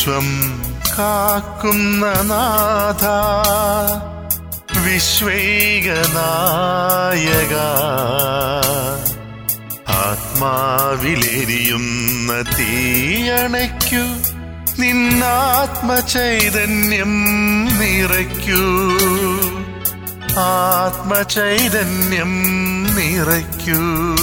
വിശ്വം കാക്കുന്ന നാഥ വിശ്വൈക നായക ആത്മാവിലെരിയുന്ന തീയണയ്ക്കു നിന്നാത്മചൈതന്യം നിറയ്ക്കൂ ആത്മചൈതന്യം നിറയ്ക്കൂ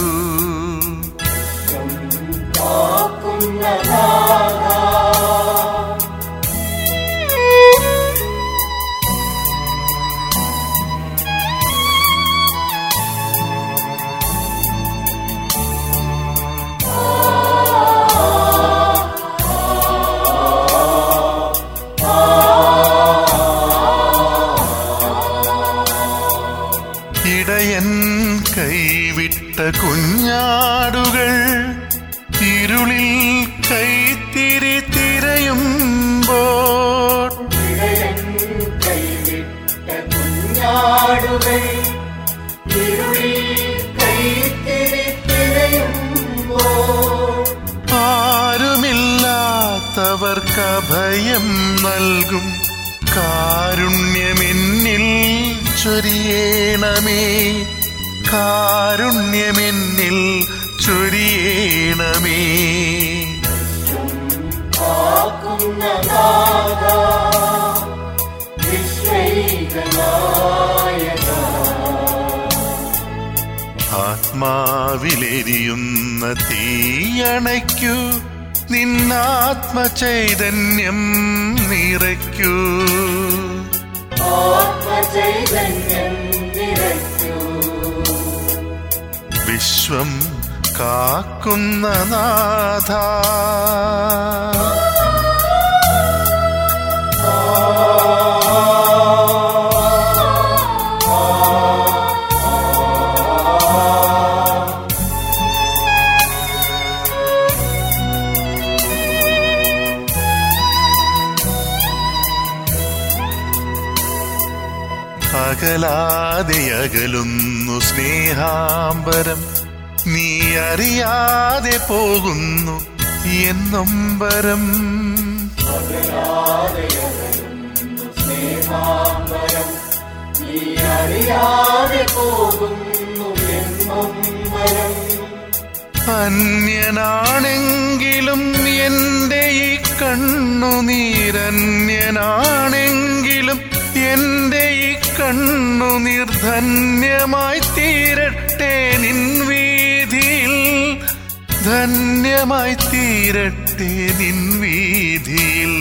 ഇടയൻ കൈവിട്ട കുഞ്ഞാടുകൾ ഇരുളിൽ കൈത്തിരി തിരയുമ്പോൾ കൈവിട്ട കുഞ്ഞാടുകൾ ഇരുളിൽ കൈത്തിരി തിരയുമ്പോൾ ആരുമില്ലാത്തവർക്ക് അഭയം നൽകും കാരുണ്യമെന്നിൽ ചൊരിയേണമേ കാരുണ്യമെന്നിൽ ചൊരിയേണമേ കാക്കുന്ന നാഥ വിശ്വൈകനായക ആത്മാവിലെരിയുന്ന തീയണയ്ക്കൂ നിന്നാത്മചൈതന്യം നിറയ്ക്കൂ ആത്മചൈതന്യം നിറയ്ക്കൂ വിശ്വം കാക്കുന്ന നാഥ അകലാതെ അകലുന്നു സ്നേഹാംബരം നീ അറിയാതെ പോകുന്നു എന്നൊമ്പരം നീ അറിയാതെ പോകുന്നു എന്നും വരം അന്യനാണെങ്കിലും എന്റെ ഈ കണ്ണുനീരന്യനാണെങ്കിലും എന്റെ ഈ കണ്ണുനീർ ധന്യമായി തീരട്ടെ നിൻ വീതിയിൽ ധന്യമായി തീരട്ടെ നിൻ വീതിയിൽ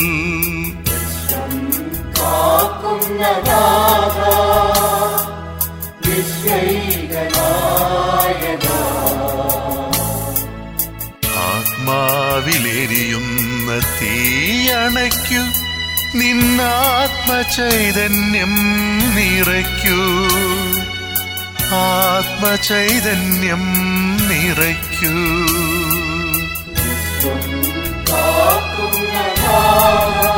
കാക്കുന്ന നാഥ വിശ്വൈകനായക ആത്മാവിലെരിയുന്ന തീയണയ്ക്കു നിന്നാത്മചൈതന്യം നിറയ്ക്കൂ ആത്മചൈതന്യം നിറയ്ക്കൂ കാക്കുന്ന നാഥ